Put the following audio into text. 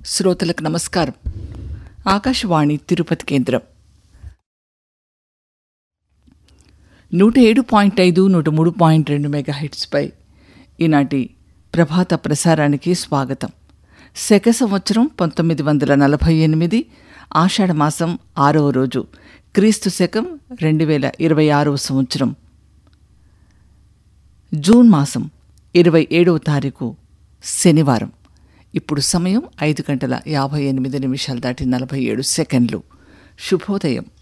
శ్రోతలకు నమస్కారం ఆకాశవాణి తిరుపతి కేంద్రం నూట ఏడు పాయింట్ ఐదు నూట మూడు పాయింట్ రెండు మెగాహిట్స్పై ఈనాటి ప్రభాత ప్రసారానికి స్వాగతం శక సంవత్సరం పంతొమ్మిది వందల నలభై ఎనిమిది ఆషాఢమాసం ఆరవ రోజు క్రీస్తు శకం రెండు వేల ఇరవై ఆరవ సంవత్సరం జూన్ మాసం ఇరవై ఏడవ తారీఖు శనివారం ఇప్పుడు సమయం ఐదు గంటల యాభై ఎనిమిది నిమిషాలు దాటి నలభై ఏడు సెకండ్లు శుభోదయం